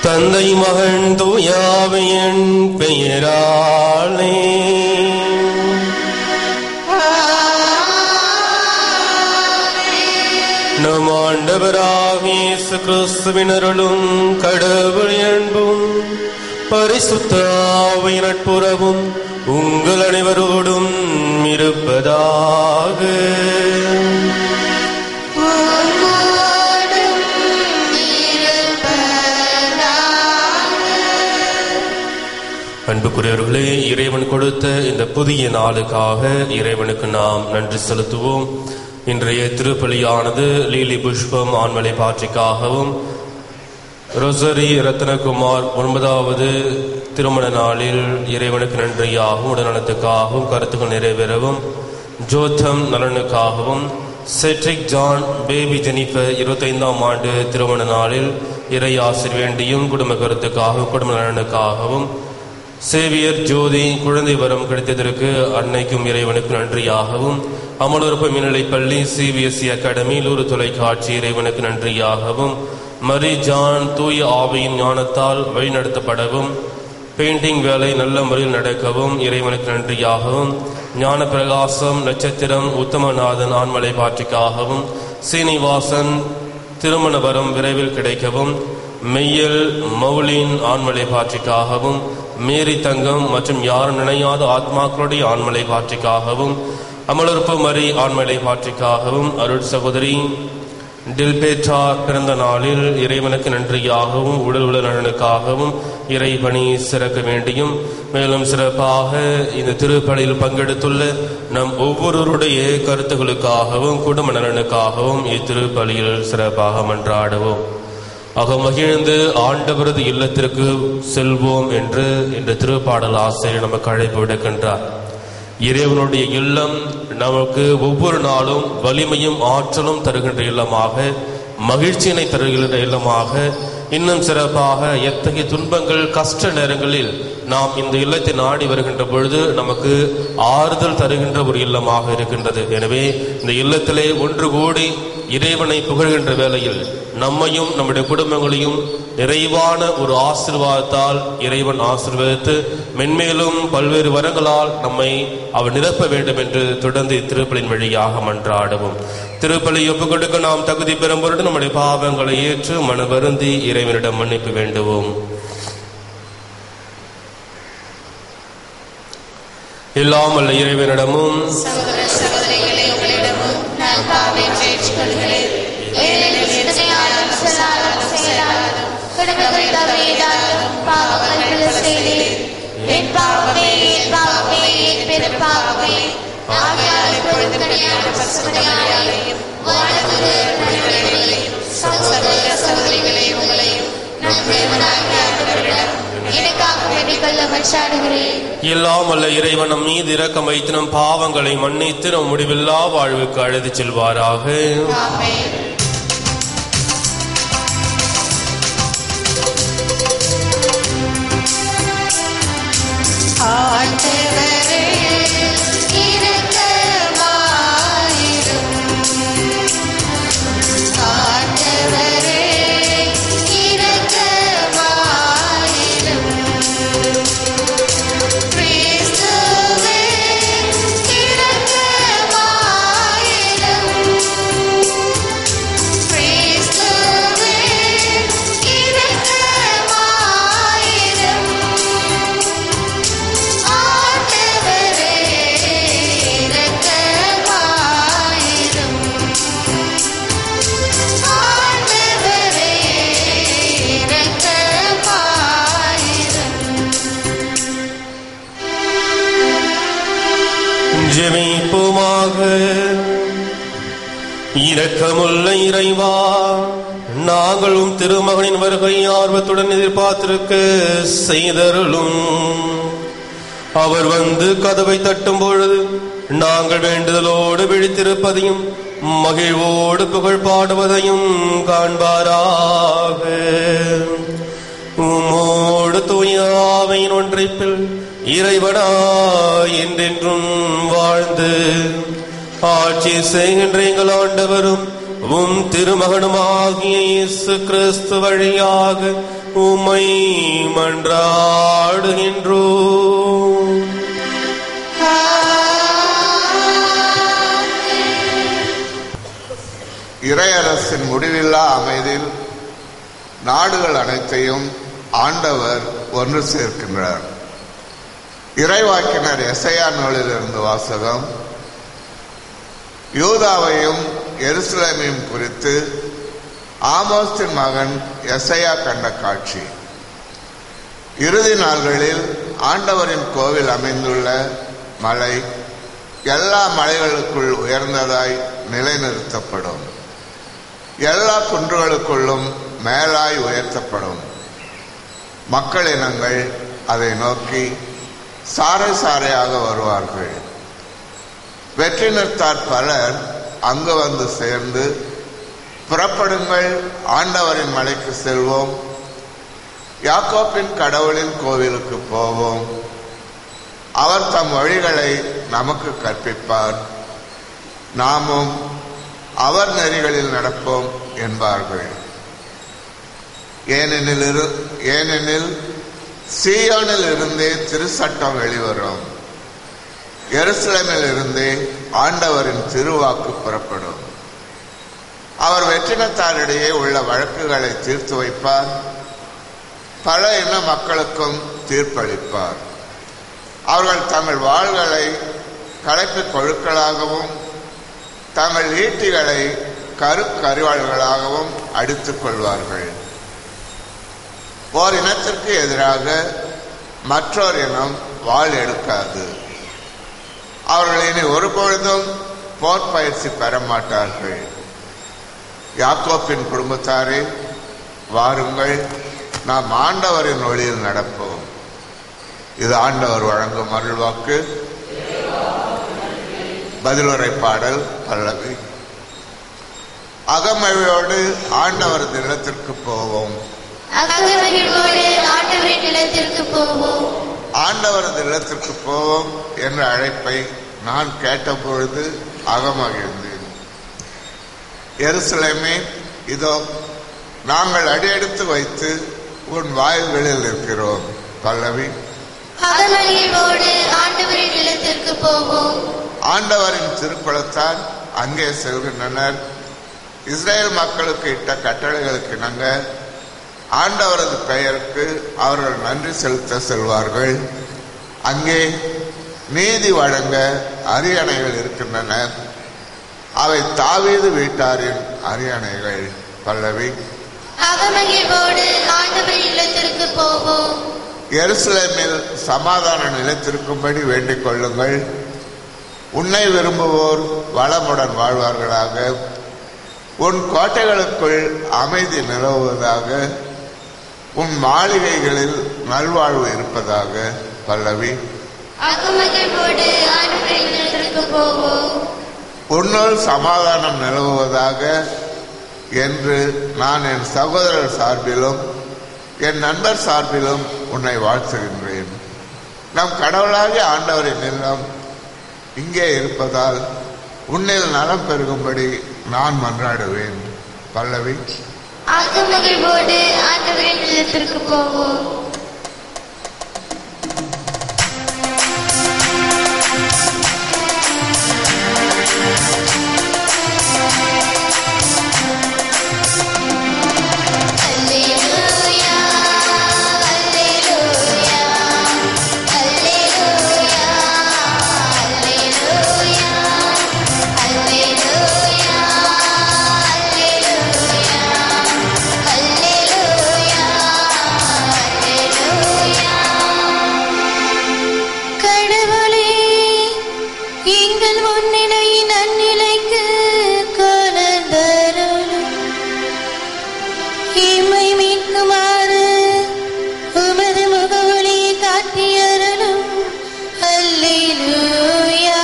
தந்தை மகன் தூயாவையன் பெயராலே நம் ஆண்டவராக இயேசு கிறிஸ்துவினருளும் கடவுள் அன்பும் பரிசுத்த ஆவி நட்புறவும் உங்கள் அனைவரோடும் இருப்பதாக அன்புக்குரியவர்களே இறைவன் கொடுத்த இந்த புதிய நாளுக்காக இறைவனுக்கு நாம் நன்றி செலுத்துவோம் இன்றைய திருப்பலியானது லீலி புஷ்பம் ஆண்மலை பாற்றிக்காகவும் ரொசரி ரத்னகுமார் ஒன்பதாவது திருமண நாளில் இறைவனுக்கு நன்றியாகவும் உடல்நலத்துக்காகவும் கருத்துக்கள் நிறைவேறவும் ஜோத்தம் நலனுக்காகவும் செட்ரிக் ஜான் பேபி ஜெனிஃபர் இருபத்தைந்தாம் ஆண்டு திருமண நாளில் இறை ஆசிர் வேண்டியும் குடும்ப கருத்துக்காகவும் குடும்ப நலனுக்காகவும் சேவியர் ஜோதி குழந்தை வரம் கிடைத்ததற்கு அன்னைக்கும் இறைவனுக்கு நன்றியாகவும் அமலோற்ப மேல்நிலைப் பள்ளி சிபிஎஸ்இ அகாடமி லூரு தொலைக்காட்சி இறைவனுக்கு நன்றியாகவும் மரி ஜான் தூய ஆவியின் ஞானத்தால் வழிநடத்தப்படவும் பெயிண்டிங் வேலை நல்ல முறையில் நடக்கவும் இறைவனுக்கு நன்றியாகவும் ஞான பிரகாசம் நட்சத்திரம் உத்தமநாதன் ஆண்மலை பாற்றிக்காகவும் சீனிவாசன் திருமண வரம் விரைவில் கிடைக்கவும் மெய்யல் மௌலின் ஆண்மலை பாற்றிக்காகவும் மேரி தங்கம் மற்றும் யாரும் நினையாத ஆத்மாக்களுடைய ஆண்மலை பாற்றிக்காகவும் அமலர்ப்பு மரி ஆண்மலை பாற்றிக்காகவும் அருள் சகோதரி டில்பேற்றா பிறந்த நாளில் இறைவனுக்கு நன்றியாகவும் உடல் உடல் நலனுக்காகவும் இறைபணி சிறக்க வேண்டியும் மேலும் சிறப்பாக இந்த திருப்பலியில் பங்கெடுத்துள்ள நம் ஒவ்வொருவருடைய கருத்துக்களுக்காகவும் குடும்ப நலனுக்காகவும் இத்திருப்பலியில் சிறப்பாக மன்றாடுவோம் ஆக மகிழ்ந்து ஆண்டவரது இல்லத்திற்கு செல்வோம் என்று இந்த திருப்பாடல் ஆசிரியர் நமக்கு அழைப்பு விடுக்கின்றார் இறைவனுடைய இல்லம் நமக்கு ஒவ்வொரு நாளும் வலிமையும் ஆற்றலும் தருகின்ற இல்லமாக மகிழ்ச்சியினை தருகின்ற இல்லமாக இன்னும் சிறப்பாக எத்தகைய துன்பங்கள் கஷ்ட நேரங்களில் நாம் இந்த இல்லத்தை நாடி வருகின்ற பொழுது நமக்கு ஆறுதல் தருகின்ற ஒரு இல்லமாக இருக்கின்றது எனவே இந்த இல்லத்திலே ஒன்று கூடி இறைவனை புகழ்கின்ற வேளையில் நம்மையும் நம்முடைய குடும்பங்களையும் நிறைவான ஒரு ஆசிர்வாதத்தால் இறைவன் ஆசிர்வதித்து மென்மேலும் பல்வேறு வரங்களால் நம்மை அவர் நிரப்ப வேண்டும் என்று தொடர்ந்து திருப்பலின் வழியாக மன்றாடுவோம் திருப்பலி ஒப்புக் கொடுக்க நாம் தகுதி பெறும் பொருட்டு நம்முடைய பாவங்களை ஏற்று மன வருந்தி இறைவனிடம் மன்னிப்பு வேண்டுவோம் எல்லாம் அல்ல இறைவனிடமும் சகோதர சகோதரிகளே உங்களிடமும் நான் பாவை ஏற்றுக்கொள்கிறேன் ஏனெனில் சிந்தனையாலும் சொல்லாலும் செயலாலும் குடும்பங்கள் தவறியதாலும் பாவங்கள் பல செய்தேன் என் பாவமே என் பாவமே என் பெரும் பாவமே ஆகையால் இப்பொழுது தனியான பசுமனையாளையும் வாழ்வது நடுவர்களையும் சகோதர சகோதரிகளே உங்களையும் நம் தேவனாகிய ஆண்டவரிடம் எனக்காக வேண்டிக் கொள்ள மன்றாடுகிறேன் எல்லாம் அல்ல இறைவன் நம் மீது இரக்கம் வைத்து நம் பாவங்களை மன்னித்து நம் முடிவில்லா வாழ்வுக்கு அழைத்து செல்வாராக ஆமென் ஆண்டவரே இரக்கமாயிரும் ஆண்டவரே இரக்கமாயிரும் கிறிஸ்துவே இரக்கமாயிரும் கிறிஸ்துவே இரக்கமாயிரும் ஆண்டவரே இரக்கமாயிரும் ஆண்டவரே இரக்கமாயிரும் ஜெபிப்போமாக இரக்கமுள்ள இறைவா நாங்களும் திருமகனின் வருகை ஆர்வத்துடன் எதிர்பார்த்திருக்க செய்தருளும் அவர் வந்து கதவை தட்டும் பொழுது நாங்கள் வேண்டுதலோடு விழித்திருப்பதையும் மகிழ்வோடு புகழ் பாடுவதையும் காண்பாராக உம்மோடு தூயாவையின் ஒன்றைப்பில் இறைவனா என்றென்றும் வாழ்ந்து ஆட்சி செய்கின்ற எங்கள் ஆண்டவரும் உம் திருமகனுமாகிய இயேசு கிறிஸ்து வழியாக உம்மை மன்றாடுகின்றோம் இறையரசின் முடிவில்லா அமைதியில் நாடுகள் அனைத்தையும் ஆண்டவர் ஒன்று சேர்க்கின்றார் இறைவாக்கினர் எசையா நூலிலிருந்து வாசகம் யூதாவையும் எருசலேமையும் குறித்து ஆமோஸ்தின் மகன் எசையா கண்ட காட்சி இறுதி நாள்களில் ஆண்டவரின் கோவில் அமைந்துள்ள மலை எல்லா மலைகளுக்குள் உயர்ந்ததாய் நிலைநிறுத்தப்படும் எல்லா குன்றுகளுக்குள்ளும் மேலாய் உயர்த்தப்படும் மக்கள் இனங்கள் அதை நோக்கி சாறை சாறையாக வருவார்கள் வெற்றினத்தார் பலர் அங்கு வந்து சேர்ந்து புறப்படுங்கள் ஆண்டவரின் மலைக்கு செல்வோம் யாக்கோப்பின் கடவுளின் கோவிலுக்கு போவோம் அவர் தம் வழிகளை நமக்கு கற்பிப்பார் நாமும் அவர் நெறிகளில் நடப்போம் என்பார்கள் ஏனெனில் இரு ஏனெனில் சீயோனில் இருந்தே திருச்சட்டம் வெளிவரும் எருசலேமில் இருந்தே ஆண்டவரின் திருவாக்கு புறப்படும் அவர் வெற்றினத்தாரிடையே உள்ள வழக்குகளை தீர்த்து வைப்பார் பல இன மக்களுக்கும் தீர்ப்பளிப்பார் அவர்கள் தங்கள் வாள்களை களைப்புக் கொழுக்களாகவும் தங்கள் ஈட்டிகளை கருக்கறிவாள்களாகவும் அடித்துக் கொள்வார்கள் ஓர் இனத்திற்கு எதிராக மற்றொரு இனம் வாள் எடுக்காது அவர்கள் இனி ஒருபொழுதும் போர் பயிற்சி பெற மாட்டார்கள் யாக்கோப்பின் குடும்பத்தாரே வாருங்கள் நாம் ஆண்டவரின் ஒளியில் நடப்போம் இது ஆண்டவர் வழங்கும் அருள்வாக்கு பதிலுரை பாடல் பல்லவி அகமழையோடு ஆண்டவரது இல்லத்திற்கு போவோம் அகமகிழ்வோடு ஆண்டவரின் நிலத்திற்கு போவோம் ஆண்டவரது இல்லத்திற்கு போவோம் என்ற அழைப்பை நான் கேட்டபொழுது அகமகிழ்ந்தேன் எருசலேமே இதோ நாங்கள் அடியெடுத்து வைத்து உன் வாயில்களில் இருக்கிறோம் பல்லவி அகமகிழ்வோடு ஆண்டவரின் நிலத்திற்கு போவோம் ஆண்டவரின் திருக்குளத்தார் அங்கே செல்கின்றனர் இஸ்ரேல் மக்களுக்கு இட்ட கட்டளைகளுக்கு இணங்க ஆண்டவரது பெயருக்கு அவர்கள் நன்றி செலுத்த செல்வார்கள் அங்கே நீதி வழங்க அரியணைகள் இருக்கின்றன அவை தாவீது வீட்டாரின் அரியணைகள் பல்லவி அகமகிழ்வோடு ஆண்டவரின் இல்லத்திற்கு போவோம் எருசலேமில் சமாதான நிலைத்திருக்கும்படி வேண்டிக் கொள்ளுங்கள் உன்னை விரும்புவோர் வளமுடன் வாழ்வார்களாக உன் கோட்டைகளுக்குள் அமைதி நிலவுவதாக உன் மாளிகைகளில் நல்வாழ்வு இருப்பதாக பல்லவி அகமகிழ்வோடு ஆண்டவரின் நிலத்திற்கு போவோம் உன்னுள் சமாதானம் நிலவுவதாக என்று நான் என் சகோதரர் சார்பிலும் என் நண்பர் சார்பிலும் உன்னை வாழ்த்துகின்றேன் நம் கடவுளாகிய ஆண்டவரின் இல்லம் இங்கே இருப்பதால் உன்னில் நலம் பெருகும்படி நான் மன்றாடுவேன் பல்லவி அகமகிழ்வோடு ஆண்டவரின் நிலத்திற்கு போவோம் அல்லேலூயா அல்லேலூயா அல்லேலூயா அல்லேலூயா அல்லேலூயா அல்லேலூயா அல்லேலூயா கடவுளே எங்கள் முன்னிலையின் நன்னிலைக்கு கலந்தருளும் இம்மை மீட்குமாறு உமது முகவொளியை காட்டியருளும் அல்லேலூயா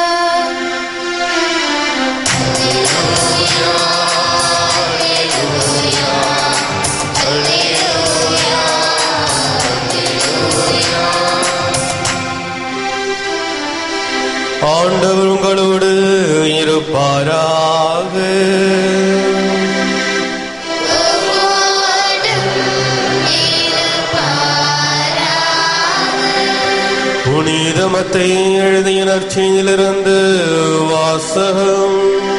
ஆண்டவர் உங்களோடு இருப்பாராக புனிதமத்தை எழுதிய நற்செய்தியிலிருந்து வாசகம்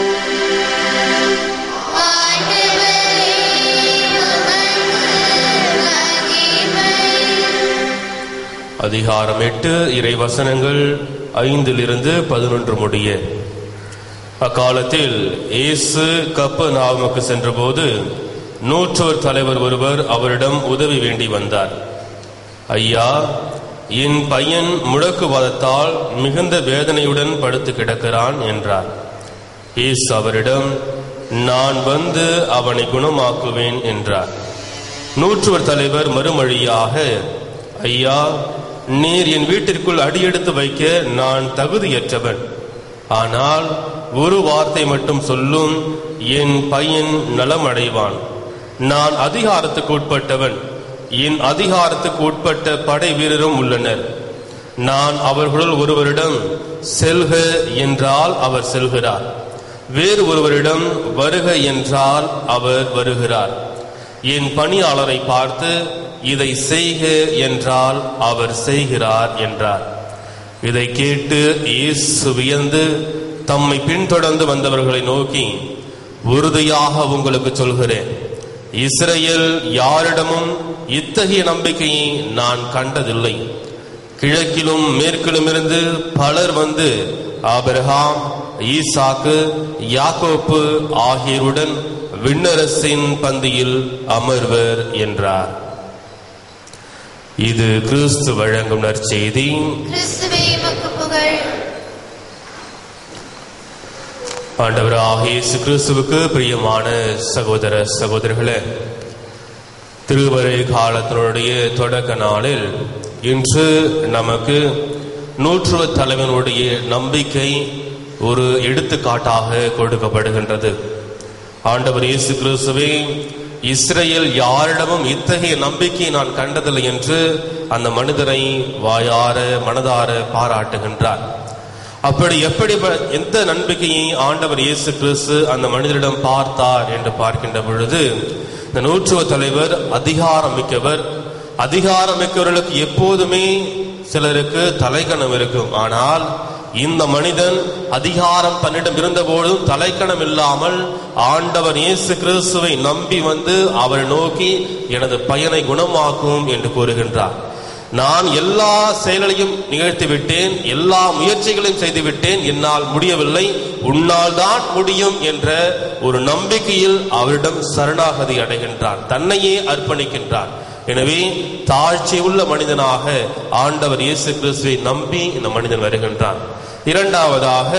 ஆண்டவரே, உமக்கு மகிமை. அதிகாரம் எட்டு இறை வசனங்கள் ஐந்திலிருந்து பதினொன்று முடிய அக்காலத்தில் இயேசு கப்பர்நாவுக்கு சென்றபோது நூற்றோர் தலைவர் ஒருவர் அவரிடம் உதவி வேண்டி வந்தார் ஐயா என் பையன் முடக்குவாதத்தால் மிகுந்த வேதனையுடன் படுத்து கிடக்கிறான் என்றார் இயேசு அவரிடம் நான் வந்து அவனை குணமாக்குவேன் என்றார் நூற்றுவர் தலைவர் மறுமொழியாக ஐயா நீர் என் வீட்டிற்குள் அடியெடுத்து வைக்க நான் தகுதியற்றவன் ஆனால் ஒரு வார்த்தை மட்டும் சொல்லும் என் பையன் நலமடைவான் நான் அதிகாரத்துக்கு உட்பட்டவன் என் அதிகாரத்துக்கு உட்பட்ட படை வீரரும் உள்ளனர் நான் அவர்களுள் ஒருவரிடம் செல்க என்றால் அவர் செல்கிறார் வேறு ஒருவரிடம் வருக என்றால் அவர் வருகிறார் என் பணியாளரை பார்த்து இதை செய்க என்றால் அவர் செய்கிறார் என்றார் இதை கேட்டு இயேசு வியந்து தம்மை பின்தொடர்ந்து வந்தவர்களை நோக்கி உறுதியாக உங்களுக்கு சொல்கிறேன் இஸ்ரேல் யாரிடமும் இத்தகைய நம்பிக்கையை நான் கண்டதில்லை கிழக்கிலும் மேற்கிலும் இருந்து பலர் வந்து ஆபிரகாம் ஈசாக்கு யாக்கோப்பு ஆகியோருடன் விண்ணரசின் பந்தியில் அமர்வர் என்றார் இது கிறிஸ்து வழங்கும் நற்செய்தி கிறிஸ்துவே உமக்கு புகழ் ஆண்டவராக இயேசு கிறிஸ்துவுக்கு பிரியமான சகோதர சகோதரர்களே திருவரை காலத்தினுடைய தொடக்க நாளில் இன்று நமக்கு நூற்றுவ தலைவனுடைய நம்பிக்கை ஒரு எடுத்துக்காட்டாக கொடுக்கப்படுகின்றது ஆண்டவர் இயேசு கிறிஸ்துவே இஸ்ரேல் யாரிடமும் இத்தகைய நம்பிக்கை நான் கண்டதில்லை என்று அந்த மனிதரை வாயார மனதார பாராட்டுகின்றார் அப்படி எப்படி ப- எந்த நம்பிக்கையை ஆண்டவர் இயேசு கிறிஸ்து அந்த மனிதரிடம் பார்த்தார் என்று பார்க்கின்ற பொழுது இந்த நூற்றுவ தலைவர் அதிகாரம் மிக்கவர் அதிகாரம் மிக்கவர்களுக்கு எப்போதுமே சிலருக்கு தலைக்கணம் இருக்கும் ஆனால் இந்த மனிதன் அதிகாரம் தன்னிடம் இருந்தபோதும் தலைக்கணம் இல்லாமல் ஆண்டவர் இயேசு கிறிஸ்துவை நம்பி வந்து அவரை நோக்கி எனது பையனை குணமாக்கும் என்று கூறுகின்றார் நான் எல்லா செயல்களையும் நிகழ்த்தி விட்டேன் எல்லா முயற்சிகளையும் செய்து விட்டேன் என்னால் முடியவில்லை உன்னால் தான் முடியும் என்ற ஒரு நம்பிக்கையில் அவரிடம் சரணாகதி அடைகின்றான் தன்னையே அர்ப்பணிக்கின்றான் எனவே தாழ்ச்சி உள்ள மனிதனாக ஆண்டவர் இயேசு கிறிஸ்துவை நம்பி இந்த மனிதன் வருகின்றான் இரண்டாவதாக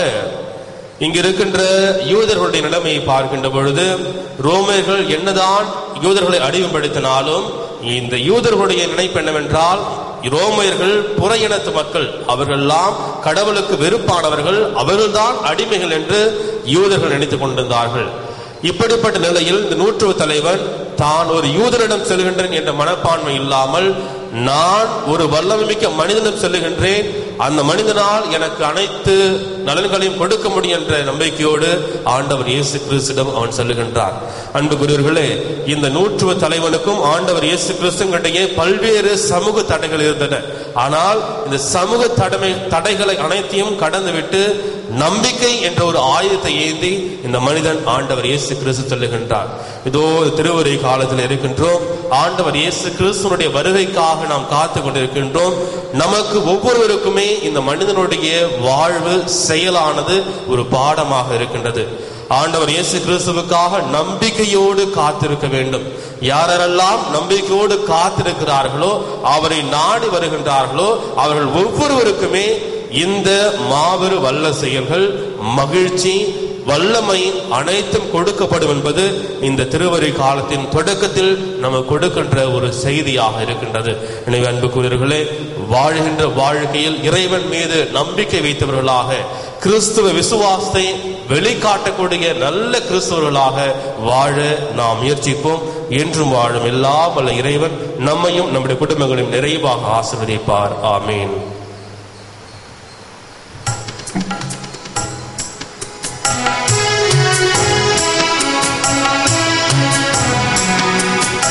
இங்க இருக்கின்ற யூதர்களுடைய நிலைமையை பார்க்கின்ற பொழுது ரோமர்கள் என்னதான் யூதர்களை அடிமைப்படுத்தினாலும் இந்த யூதர்களுடைய நினைப்பு என்னவென்றால் ரோமையர்கள் புற இனத்து மக்கள் அவர்களெல்லாம் கடவுளுக்கு வெறுப்பானவர்கள் அவர்கள்தான் அடிமைகள் என்று யூதர்கள் நினைத்துக் கொண்டிருந்தார்கள் இப்படிப்பட்ட நிலையில் இந்த நூற்றுவ தலைவன் தான் ஒரு யூதரிடம் செல்கின்றேன் என்ற மனப்பான்மை இல்லாமல் நான் ஒரு வல்லமைமிக்க மனிதனிடம் செல்லுகின்றேன் அந்த மனிதனால் எனக்கு அனைத்து நலன்களையும் கொடுக்க முடியும் என்ற நம்பிக்கையோடு ஆண்டவர் இயேசு கிறிஸ்துவிடம் அவன் செல்லுகின்றான் அன்புக்குரியவர்களே இந்த நூற்றுவ தலைவனுக்கும் ஆண்டவர் இயேசு கிறிஸ்துவிடையே பல்வேறு சமூக தடைகள் இருந்தன ஆனால் இந்த சமூக தடமை தடைகளை அனைத்தையும் கடந்துவிட்டு நம்பிக்கை என்ற ஒரு ஆயுதத்தை ஏந்தி இந்த மனிதன் ஆண்டவர் இயேசு கிறிஸ்து சொல்லுகின்றார் இதோ திருவரை காலத்தில் இருக்கின்றோம் ஆண்டவர் இயேசு கிறிஸ்துவனுடைய வருகைக்காக நாம் காத்து கொண்டிருக்கின்றோம் நமக்கு ஒவ்வொருவருக்குமே இந்த மனிதனுடைய வாழ்வு செயலானது ஒரு பாடமாக இருக்கின்றது ஆண்டவர் இயேசு கிறிஸ்துவுக்காக நம்பிக்கையோடு காத்திருக்க வேண்டும் யாரெல்லாம் நம்பிக்கையோடு காத்திருக்கிறார்களோ அவரை நாடி வருகின்றார்களோ அவர்கள் ஒவ்வொருவருக்குமே இந்த மாபெரு வல்ல செயல்கள் மகிழ்ச்சி வல்லமை அனைத்தும் கொடுக்கப்படும் என்பது இந்த திருவரை காலத்தின் தொடக்கத்தில் நமக்கு கொடுக்கின்ற ஒரு செய்தியாக இருக்கின்றது எனவே அன்புக்குரியவர்களே வாழ்கின்ற வாழ்க்கையில் இறைவன் மீது நம்பிக்கை வைத்தவர்களாக கிறிஸ்துவ விசுவாசத்தை வெளிக்காட்டக்கூடிய நல்ல கிறிஸ்தவர்களாக வாழ நாம் முயற்சிப்போம் என்றும் வாழும் எல்லாம் வல்ல இறைவன் நம்மையும் நம்முடைய குடும்பங்களையும் நிறைவாக ஆசீர்வதிப்பார் ஆமீன்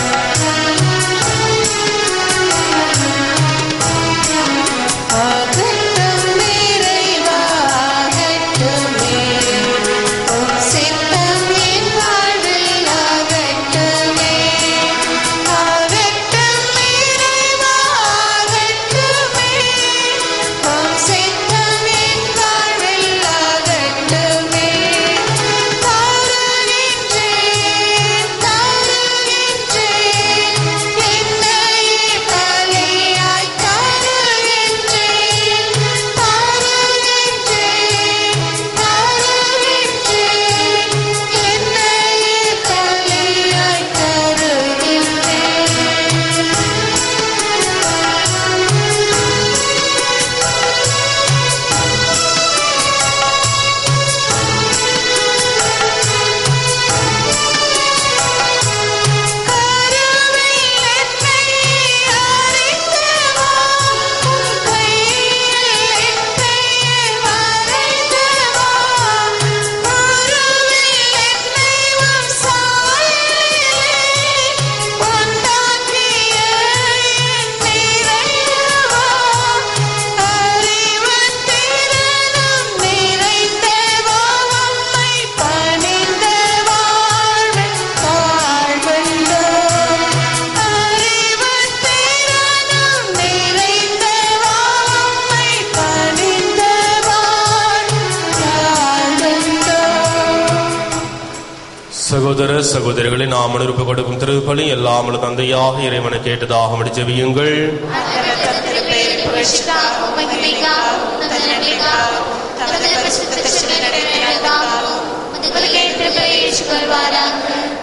ஆக சகோதர சகோதரிகளை நாம் அனுப்ப கொடுக்கும் திருப்பலி எல்லாமல் தந்தையாக இறைவனை கேட்டதாக முடிச்சவியுங்கள் ஆண்டவர் தம் திருப்பெயரின் புகழ்ச்சிக்காகவும் மகிமைக்காகவும் தமது நன்மைக்காகவும் தமது பரிசுத்த சிலுவை நடைமுறைகளுக்காகவும் முதல்களை திருப்பெயரை ஏற்றுக்கொள்வாராக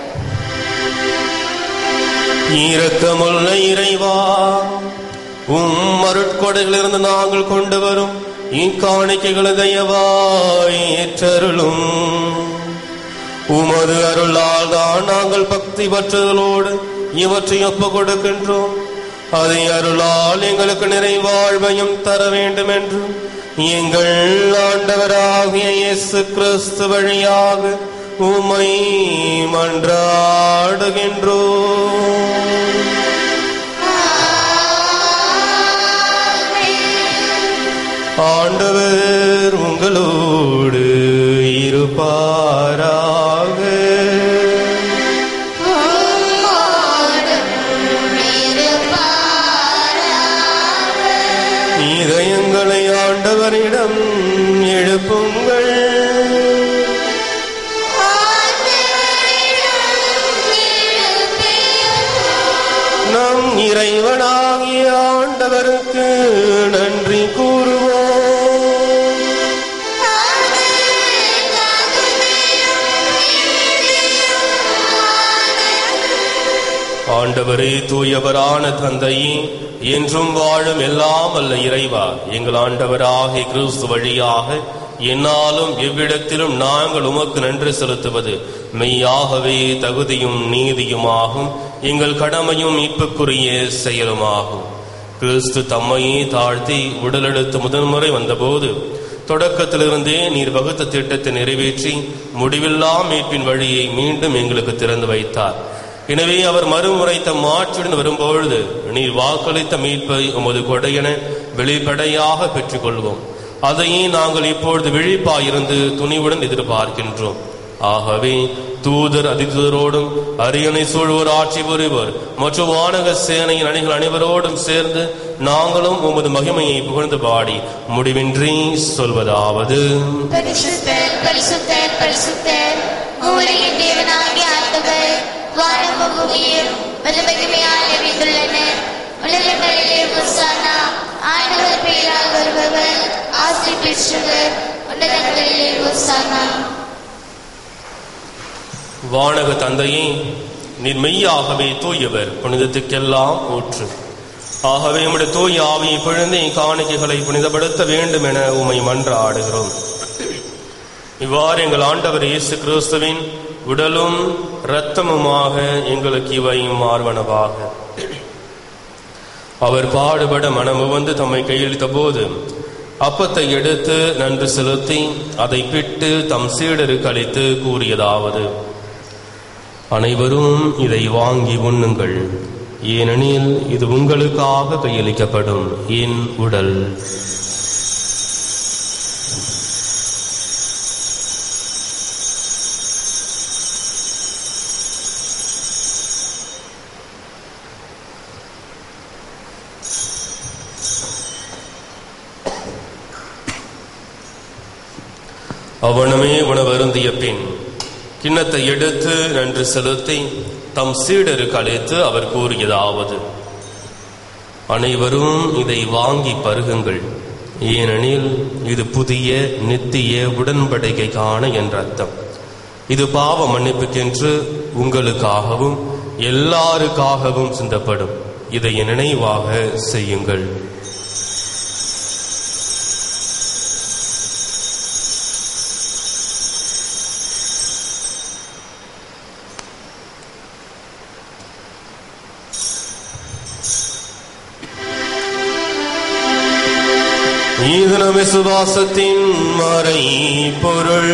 இரக்கமுள்ள இறைவா உம் அருட்கொடைகளிலிருந்து நாங்கள் கொண்டு வரும் இக்காணிக்கைகளை தயவாய் ஏற்றருளும் உமது அருளால் தான் நாங்கள் பக்தி பற்றுதலோடு இவற்றை ஒப்பு கொடுக்கின்றோம் அதை அருளால் எங்களுக்கு நிறைவாழ்வையும் தர வேண்டும் என்று எங்கள் ஆண்டவராகிய இயேசு கிறிஸ்து வழியாக உமை மன்றாடுகின்றோம் ஆண்டவர் உங்களோடு இருப்பாராக இதயங்களை ஆண்டவரிடம் எழுப்புங்கள் நம் இறைவனாகிய ஆண்டவருக்கு நன்றி கூறுவோம் ஆண்டவரே தூயவரான தந்தையே என்றும் வாழும் எல்லாம் அல்ல இறைவா எங்கள் ஆண்டவராகிய கிறிஸ்து வழியாக என்னாலும் எவ்விடத்திலும் நாங்கள் உமக்கு நன்றி செலுத்துவது மெய்யாகவே தகுதியும் நீதியுமாகும் எங்கள் கடமையும் மீட்புக்குரிய செயலுமாகும் கிறிஸ்து தம்மையே தாழ்த்தி உடலெடுத்து முதன்முறை வந்தபோது தொடக்கத்திலிருந்தே நீர் வகுத்த திட்டத்தை நிறைவேற்றி முடிவில்லா மீட்பின் வழியை மீண்டும் எங்களுக்கு திறந்து வைத்தார் எனவே அவர் மறுமுறை தம் மாற்றுடன் வரும்பொழுது நீர் வாக்களித்த மீட்பை உமது கொடையென வெளிப்படையாக பெற்றுக்கொள்வோம் அதையே நாங்கள் இப்பொழுது விழிப்பாயிருந்து துணிவுடன் எதிர்பார்க்கின்றோம் ஆகவே தூதர் அதிதூதரோடும் அரியணை சூழ்வோர் ஆட்சி புரிவர் மற்றும் வானக சேனையின் அணிகள் அனைவரோடும் சேர்ந்து நாங்களும் உமது மகிமையை புகழ்ந்து பாடி முடிவின்றி சொல்வதாவது பரிசுத்தர் பரிசுத்தர் பரிசுத்தர் உலகின் தேவனாகிய ஆண்டவர் வானமும் பூமியும் மதுமகிமையால் நிறைந்துள்ளனர் உலகங்களிலே உசானா ஆண்டவர் பெயரால் வருபவர் ஆசி பெற்றவர் உன்னதங்களிலே உசானா வானக தந்தையே நீர் மெய்யாகவே தூயவர் புனிதத்துக்கெல்லாம் ஊற்று ஆகவே உம்முடைய தூய ஆவியை பிழந்து காணிக்கைகளை புனிதப்படுத்த வேண்டும் என உமை மன்றாடுகிறோம் இவ்வாறு எங்கள் ஆண்டவர் இயேசு கிறிஸ்துவின் உடலும் இரத்தமுமாக எங்களுக்கு இவை மார்வனவாக அவர் பாடுபட மனமு வந்து தம்மை கையளித்த போது அப்பத்தை எடுத்து நன்று செலுத்தி அதை பிட்டு தம் சீடருக்கு அளித்து கூறியதாவது அனைவரும் இதை வாங்கி உண்ணுங்கள் ஏனெனில் இது உங்களுக்காக கையளிக்கப்படும் என் உடல் அவனமே உணவருந்திய பின் கிண்ணத்தை எடுத்து நன்று செலுத்தி தம் சீடருக்கு அழைத்து அவர் கூறியதாவது அனைவரும் இதை வாங்கி பருகுங்கள் ஏனெனில் இது புதிய நித்திய உடன்படிக்கைக்கான என்ற அர்த்தம் இது பாவ மன்னிப்புக்கென்று உங்களுக்காகவும் எல்லாருக்காகவும் சிந்தப்படும் இதை நினைவாக செய்யுங்கள் ஈதன விசுவாசத்தின் மறை பொருள்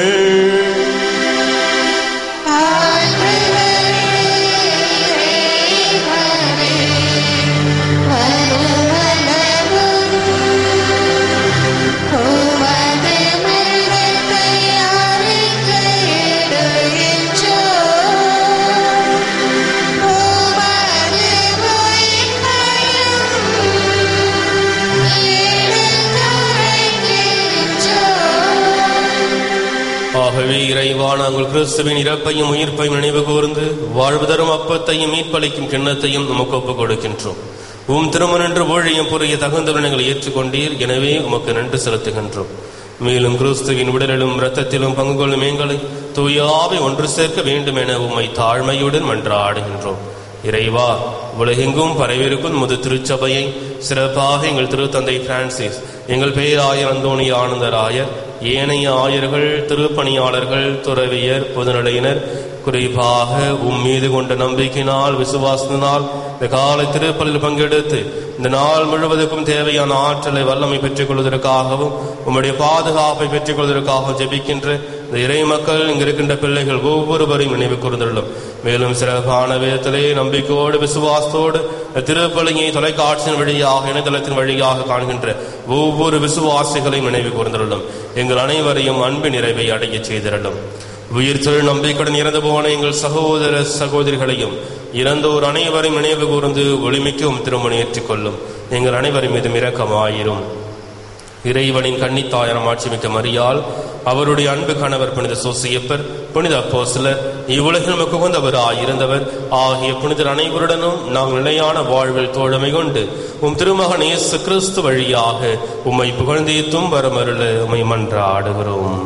ஆக ஆகவே இறைவா நாங்கள் கிறிஸ்துவின் இறப்பையும் உயிர்ப்பையும் நினைவு கூர்ந்து வாழ்வு தரும் அப்பத்தையும் மீட்பளிக்கும் கிண்ணத்தையும் நமக்கு ஒப்புக் கொடுக்கின்றோம் உம் திருமணன்று ஊழியம் புரிய தகுந்தவர்கள் எங்களை ஏற்றுக்கொண்டீர் எனவே உமக்கு நன்றி செலுத்துகின்றோம் மேலும் கிறிஸ்துவின் உடலிலும் இரத்தத்திலும் பங்கு கொள்ளும் எங்களை தூயாவை ஒன்று சேர்க்க வேண்டும் என உம்மை தாழ்மையுடன் மன்றாடுகின்றோம் இறைவா உலகெங்கும் பரவிருக்கும் முது திருச்சபையை சிறப்பாக எங்கள் திருத்தந்தை பிரான்சிஸ் எங்கள் பேராயர் அந்தோணி ஆனந்தராயர் ஏனைய ஆயர்கள் திருப்பணியாளர்கள் துறவியர் பொதுநிலையினர் குறிப்பாக உம் மீது கொண்ட நம்பிக்கையினால் விசுவாசத்தினால் இந்த காலை திருப்பலில் பங்கெடுத்து இந்த நாள் முழுவதற்கும் தேவையான ஆற்றலை வல்லமை பெற்றுக் கொள்வதற்காகவும் உம்முடைய பாதுகாப்பை பெற்றுக் கொள்வதற்காகவும் ஜெபிக்கின்ற இந்த இறை மக்கள் இங்கு இருக்கின்ற பிள்ளைகள் ஒவ்வொருவரையும் நினைவு கூர்ந்துள்ளோம் மேலும் சிறப்பான விதத்திலே நம்பிக்கையோடு விசுவாசத்தோடு இந்த திருப்பலியை தொலைக்காட்சியின் வழியாக இணையதளத்தின் வழியாக காண்கின்ற ஒவ்வொரு விசுவாசிகளையும் நினைவு கூர்ந்துள்ளோம் எங்கள் அனைவரையும் அன்பு நிறைவை அடைய செய்திருளும் உயிர் தொழில் நம்பிக்கையுடன் இறந்து போன எங்கள் சகோதர சகோதரிகளையும் இறந்தோர் அனைவரையும் நினைவு கூர்ந்து ஒளிமிக்கும் திருமணம் ஏற்றுக்கொள்ளும் எங்கள் அனைவரும் மீது இரக்கமாயிரும் இறைவனின் கன்னித்தாயரம் ஆட்சிமிக்க மரியால் அவருடைய அன்பு கணவர் புனித சோசியப்பர் புனித அப்போஸ்தலர் இவ்வுலகில் நமக்கு உகந்தவராய் இருந்தவர் ஆகிய புனிதர் அனைவருடனும் நாங்கள் நிலையான வாழ்வில் தோழமை கொண்டு உம் திருமகன் இயேசு கிறிஸ்து வழியாக உம்மை புகழ்ந்தேத்தும் வரமருள உம்மை மன்றாடுகிறோம்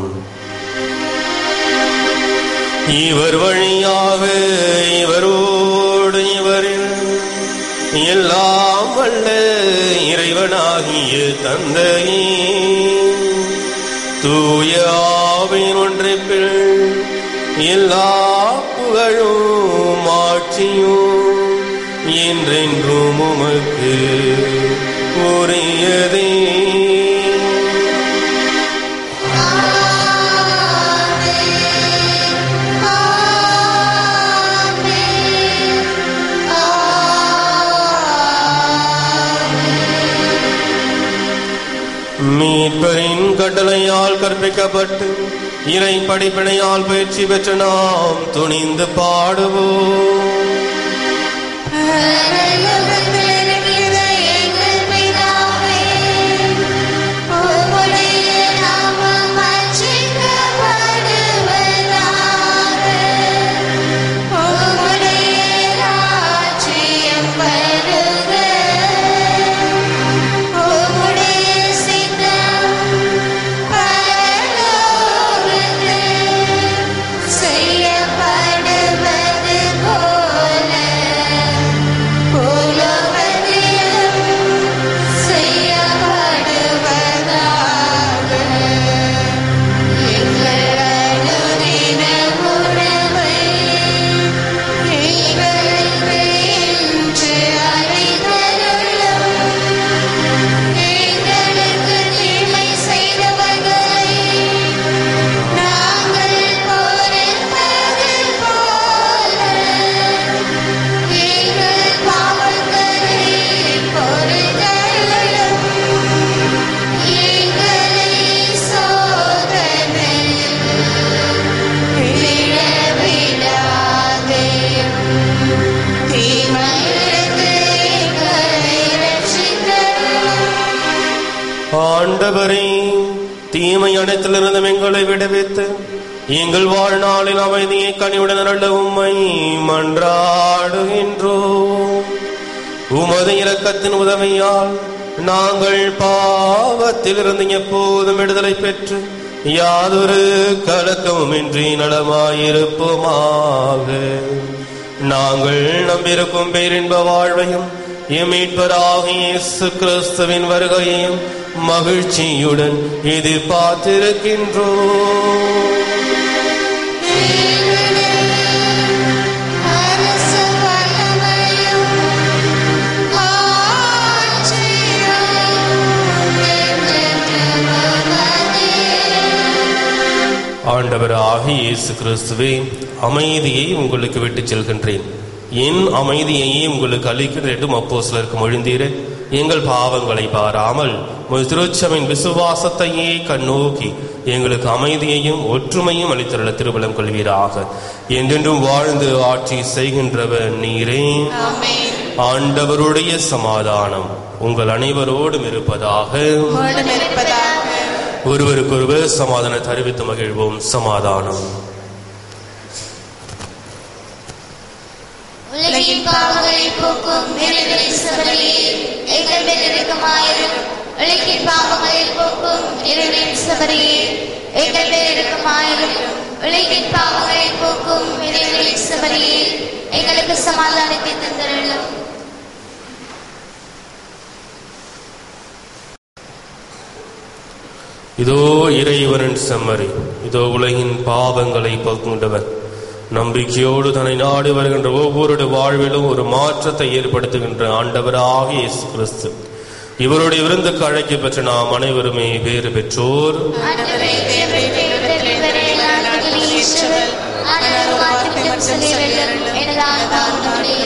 இவர் வழியாக இவரோடு இவரில் எல்லாம் வல்ல இறைவனாகிய தந்தையே தூய ஆவின் ஒன்றிப்பில் எல்லா புகழும் ஆட்சியும் என்றென்றும் உமக்கு உரியதே மீட்பரின் கட்டளையால் கற்பிக்கப்பட்டு இறை படிப்பினையால் பயிற்சி பெற்ற நாம் துணிந்து பாடுவோம் செய்யப்படுவது போல புலவதிலும் செய்யப்படுவதாக எங்கள் அனுதின உணவை எங்களுக்கு இன்று அளித்தருளும் எங்களுக்கு தீமை செய்தவர்களை நாங்கள் பொறுப்பது போல எங்கள் பாவங்களை பொறுத்தருளும் எங்களை சோதனையில் விழவிடாதேயும் தீமையிலிருந்து எங்களை ரட்சித்தருளும் ஆண்டவரே தீமை அனைத்திலிருந்து எங்களை விடுவித்து எங்கள் வாழ்நாளில் அமைதியை கனிவுடன் அருள உம்மை மன்றாடுகின்றோம் உமது இரக்கத்தின் உதவியால் நாங்கள் பாவத்திலிருந்து எப்போதும் விடுதலை பெற்று யாதொரு கலக்கமுமின்றி நலமாயிருப்போமாக நாங்கள் நம்பியிருக்கும் பேரின்ப வாழ்வையும் எமீட்பராக இயேசு கிறிஸ்துவின் வருகையையும் மகிழ்ச்சியுடன் எதிர்பார்த்திருக்கின்றோம் அரசு வல்லமையும் ஆட்சியும் என்றென்றும் உமதே. ஆண்டவராக இயேசு கிறிஸ்துவே அமைதியை உங்களுக்கு விட்டுச் செல்கின்றேன் என் அமைதியையே உங்களுக்கு அளிக்கிறேன் என்றும் அப்போஸ்தலருக்கு மொழிந்தீரே எங்கள் பாவங்களை பாராமல் உமது திருச்சபின் விசுவாசத்தையே கண்ணோக்கி எங்களுக்கு அமைதியையும் ஒற்றுமையும் அளித்தருள திருபலம் கொள்வீராக என்றென்றும் வாழ்ந்து ஆட்சி செய்கின்றவர் நீரே ஆமென். ஆண்டவருடைய சமாதானம் உங்கள் அனைவரோடும் இருப்பதாக உம்மோடும் இருப்பதாக ஒருவருக்கொருவர் சமாதானம் தெரிவித்து மகிழ்வோம் சமாதானம் உலகின் பாவங்களை போக்கும் இறைவனின் சபரியே எங்கள் மேல் இரக்கமாயிரும் உலகின் பாவங்களை போக்கும் இறைவனின் சபரியே எங்கள் மேல் இரக்கமாயிரும் உலகின் பாவங்களை போக்கும் இறைவனின் சபரியே எங்களுக்கு சமாதானத்தை தந்தருளும் இதோ இறைவனின் செம்மறி இதோ உலகின் பாவங்களை போக்குண்டவர் நம்பிக்கையோடு தன்னை நாடி வருகின்ற ஒவ்வொருடைய வாழ்விலும் ஒரு மாற்றத்தை ஏற்படுத்துகின்ற ஆண்டவராக இயேசு கிறிஸ்து இவருடைய விருந்துக்கு அழைக்க பெற்ற நாம் அனைவருமே வேறு பெற்றோர் ஆண்டவரே, தேவரே, தேவரே, தேவரே, நான் தகுதியற்றவள். ஆனால் வார்த்தைக்கு மட்டும் சொல்லிவிடும். எனது ஆன்மா உம்முடைய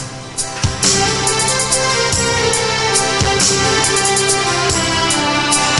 Thank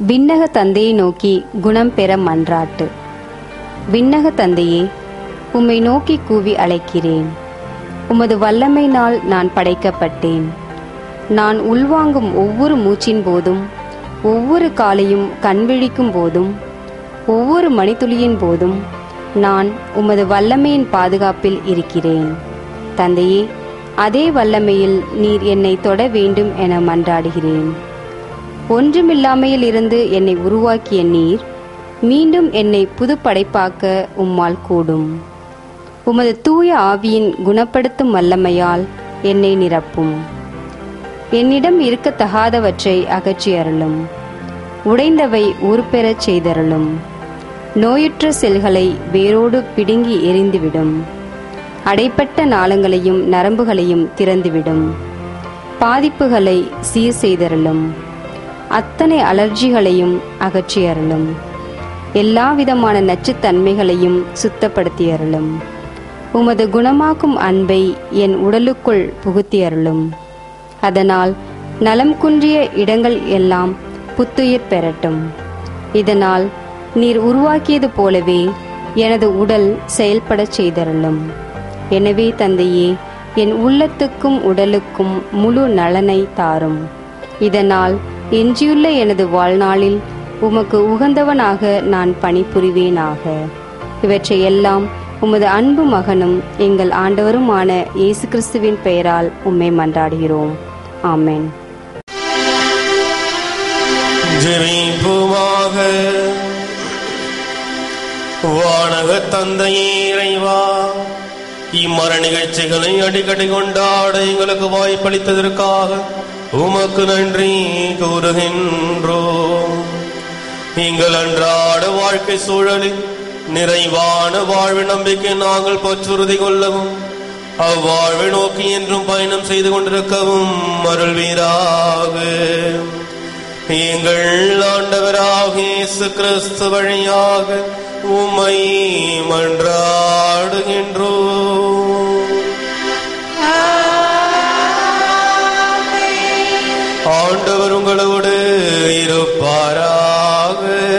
விண்ணக தந்தையை நோக்கி குணம் பெற மன்றாட்டு விண்ணக தந்தையே உம்மை நோக்கி கூவி அழைக்கிறேன் உமது வல்லமையினால் நான் படைக்கப்பட்டேன் நான் உள்வாங்கும் ஒவ்வொரு மூச்சின் போதும் ஒவ்வொரு காலையும் கண்விழிக்கும் போதும் ஒவ்வொரு மணித்துளியின் போதும் நான் உமது வல்லமையின் பாதுகாப்பில் இருக்கிறேன் தந்தையே அதே வல்லமையில் நீர் என்னை தொட வேண்டும் என மன்றாடுகிறேன் ஒன்றுமில்லாமையில் இருந்து என்னை உருவாக்கிய நீர் மீண்டும் என்னை புதுப்படைப்பாக்க உம்மால் கூடும் உமது தூய ஆவியின் குணப்படுத்தும் வல்லமையால் என்னை நிரப்பும் என்னிடம் இருக்கத்தகாதவற்றை அகற்றி அருளும் உடைந்தவை உருப்பெறச் செய்தருளும் நோயுற்ற செல்களை வேரோடு பிடுங்கி எரிந்துவிடும் அடைப்பட்ட நாளங்களையும் நரம்புகளையும் திறந்துவிடும் பாதிப்புகளை சீர் செய்தருளும் அத்தனை அலர்ஜிகளையும் அகற்றி அருளும் எல்லா விதமான நச்சுத்தன்மைகளையும் சுத்தப்படுத்தி அருளும் உமது குணமாக்கும் அன்பை என் உடலுக்குள் புகுத்தி அருளும் அதனால் நலம் குன்றிய இடங்கள் எல்லாம் புத்துயிர் பெறட்டும் இதனால் நீர் உருவாக்கியது போலவே எனது உடல் செயல்படச் செய்தருளும் எனவே தந்தையே என் உள்ளத்துக்கும் உடலுக்கும் முழு நலனை தாரும் இதனால் எஞ்சியுள்ள எனது வாழ்நாளில் உமக்கு உகந்தவனாக நான் பணிபுரிவேனாக இவற்றை எல்லாம் உமது அன்பு மகனும் எங்கள் ஆண்டவருமான இயேசு கிறிஸ்துவின் பெயரால் உம்மை மன்றாடுகிறோம் ஆமென் ஜெபிப்போமாக வானக தந்தையே இறைவா இம்மர நிகழ்ச்சிகளை அடிக்கடி கொண்டாட எங்களுக்கு வாய்ப்பளித்ததற்காக உமக்கு நன்றி கூறுகின்றோம் எங்கள் அன்றாட வாழ்க்கை சூழலில் நிறைவான வாழ்வு நம்பிக்கை நாங்கள் பற்றுறுதி கொள்ளவும் அவ்வாழ்வை நோக்கி என்றும் பயணம் செய்து கொண்டிருக்கவும் அருள்வீராக எங்கள் ஆண்டவராக இயேசு கிறிஸ்து வழியாக உம்மை மன்றாடுகின்றோம் ஆண்டவர் உங்களோடு இருப்பாராக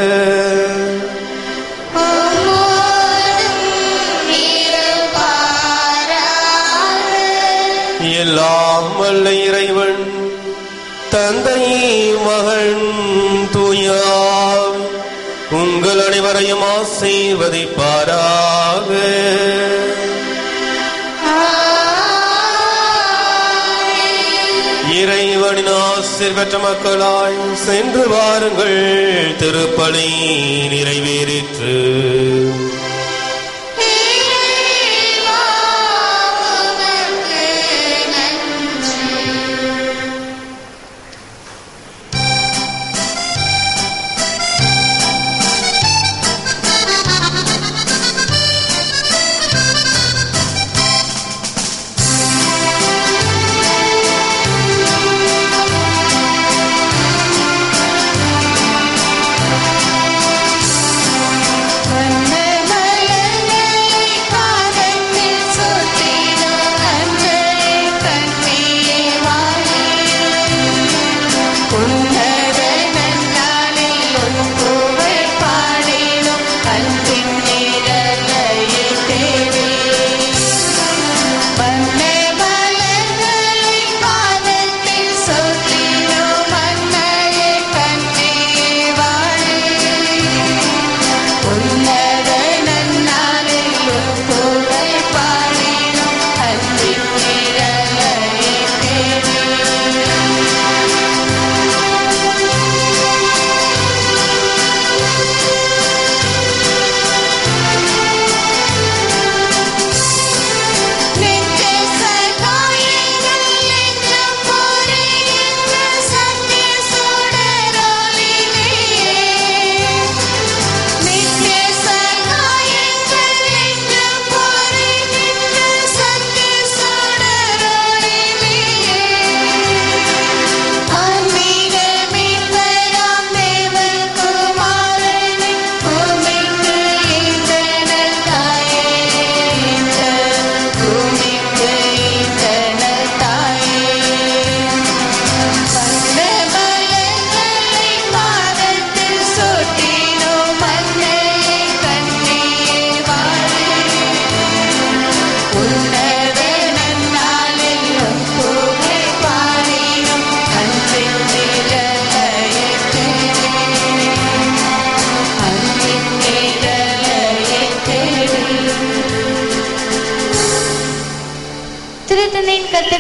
எல்லாம் வல்ல இறைவன் தந்தை மகன் தூயாம் உங்கள் அனைவரையும் ஆசீர்வதிப்பாராக இறைவனின் ஆசீர் பெற்ற மக்களாய் சென்று வாருங்கள் திருப்பலி நிறைவேறிற்று வந்தன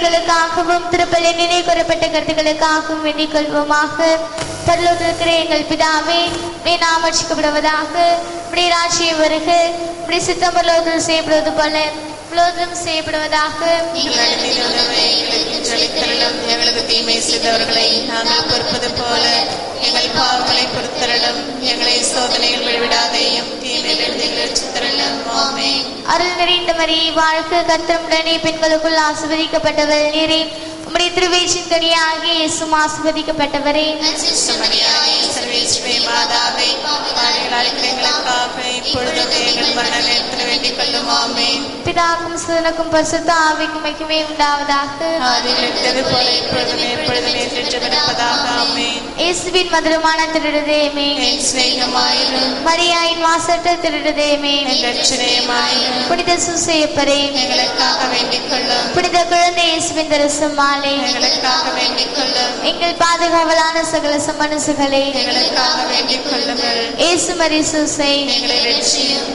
வேண்டுதலுக்காகவும் திருப்பலி நினைவு கூறப்பட்ட கருத்துக்களுக்காகவும் வேண்டிக் கொள்வோமாக பரலோகத்தில் இருக்கிற எங்கள் பிதாவே நீ நாம் ரட்சிக்கப்படுவதாக இப்படி ராட்சியம் வருக இப்படி சித்தம் பரலோகத்தில் செய்யப்படுவது போல உலோகம் செய்யப்படுவதாக எங்கள் மீது உணவை எங்களுக்கு செலுத்தரலும் எங்களது தீமை செய்தவர்களை நாங்கள் பொறுப்பது போல எங்கள் பாவங்களை பொறுத்தரலும் எங்களை சோதனையில் விழுவிடாதேயும் தீமையிலிருந்து எங்களை ரட்சித்தரலும் ஆமே அருள் நிறைந்த மரியை வாழ்க கத்தமுடனே பெண்களுக்குள் ஆசிர்வதிக்கப்பட்டவர் நீரே உம்முடைய திருவேச்சின் கனியாகிய இயேசும் ஆசிர்வதிக்கப்பட்டவரே மரியாதை சர்வேஸ்வரே மாதாவே பாவிகளால் எங்களுக்காக இப்பொழுதும் எங்கள் மரண நேரத்தில் வேண்டிக் கொள்ளும் ஆமே பிதாக்கும் சுதனுக்கும் பரிசுத்த ஆவிக்கும் மகிமை உண்டாவதாக ஆதியில் இருந்தது போல இப்பொழுதும் எப்பொழுதும் ஏற்றிருப்பதாக ஆமே இயேசுவின் மதுரமான திருடுதேமே என் சிநேகமாயிரும் மரியாயின் வாசற்ற திருடுதேமே என் ரட்சணயமாயிரும் புனித சுசையப்பரே எங்களுக்காக வேண்டிக் கொள்ளும் புனித குழந்தை இயேசுவின் தரிசமாலே எங்களுக்காக வேண்டிக் கொள்ளும் எங்கள் பாதுகாவலான சகல சமனசுகளே எங்களுக்காக வேண்டிக் கொள்ளுங்கள் இயேசு மரி சுசை எங்களை ரட்சியும்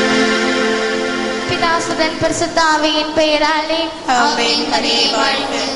பிதாசுதன் பரிசுத்த ஆவியின் பெயராலே ஆமென் மரியே வாழ்க